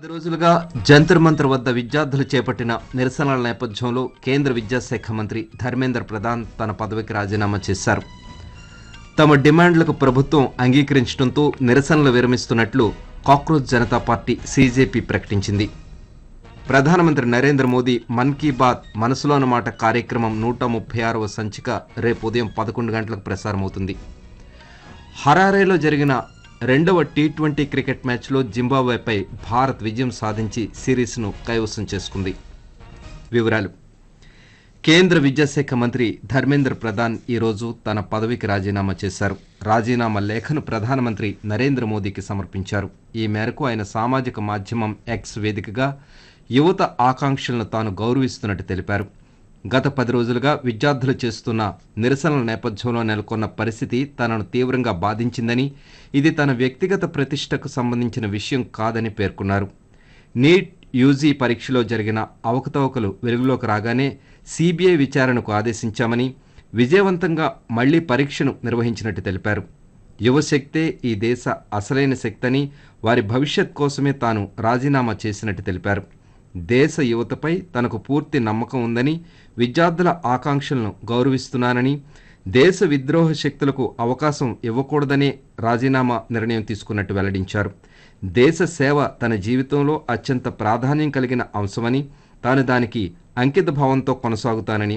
పది రోజులుగా జంతర్ మంతర్ వద్ద విద్యార్థులు చేపట్టిన నిరసనల నేపథ్యంలో కేంద్ర విద్యాశాఖ మంత్రి ధర్మేంద్ర ప్రధాన్ తన పదవికి రాజీనామా చేశారు తమ డిమాండ్లకు ప్రభుత్వం అంగీకరించడంతో నిరసనలు విరమిస్తున్నట్లు కాక్రోచ్ జనతా పార్టీ సీజేపీ ప్రకటించింది ప్రధానమంత్రి నరేంద్ర మోదీ మన్ కీ బాత్ మనసులోని మాట కార్యక్రమం నూట ముప్పై ఆరవ సంచిక రేపు ఉదయం పదకొండు గంటలకు ప్రసారమవుతుంది హరారేలో జరిగిన రెండవ టీ ట్వంటీ క్రికెట్ మ్యాచ్లో జింబాబ్వేపై భారత్ విజయం సాధించి సిరీస్ను కైవసం చేసుకుంది వివరాలు కేంద్ర విద్యాశాఖ మంత్రి ధర్మేంద్ర ప్రధాన్ ఈరోజు తన పదవికి రాజీనామా చేశారు రాజీనామా లేఖను ప్రధానమంత్రి నరేంద్ర మోదీకి సమర్పించారు ఈ మేరకు ఆయన సామాజిక మాధ్యమం ఎక్స్ వేదికగా యువత ఆకాంక్షలను తాను గౌరవిస్తున్నట్టు తెలిపారు గత పది రోజులుగా విద్యార్థులు చేస్తున్న నిరసనల నేపథ్యంలో నెలకొన్న పరిస్థితి తనను తీవ్రంగా బాధించిందని ఇది తన వ్యక్తిగత ప్రతిష్టకు సంబంధించిన విషయం కాదని పేర్కొన్నారు నీట్ యూజీ పరీక్షలో జరిగిన అవకతవకలు వెలుగులోకి రాగానే సిబిఐ విచారణకు ఆదేశించామని విజయవంతంగా మళ్లీ పరీక్షను నిర్వహించినట్టు తెలిపారు యువశక్తే ఈ దేశ అసలైన శక్తని వారి భవిష్యత్ కోసమే తాను రాజీనామా చేసినట్టు తెలిపారు దేశ యువతపై తనకు పూర్తి నమ్మకం ఉందని విద్యార్థుల ఆకాంక్షలను గౌరవిస్తున్నానని దేశ విద్రోహ శక్తులకు అవకాశం ఇవ్వకూడదనే రాజీనామా నిర్ణయం తీసుకున్నట్టు వెల్లడించారు దేశ సేవ తన జీవితంలో అత్యంత ప్రాధాన్యం కలిగిన అంశమని తాను దానికి అంకిత భావంతో కొనసాగుతానని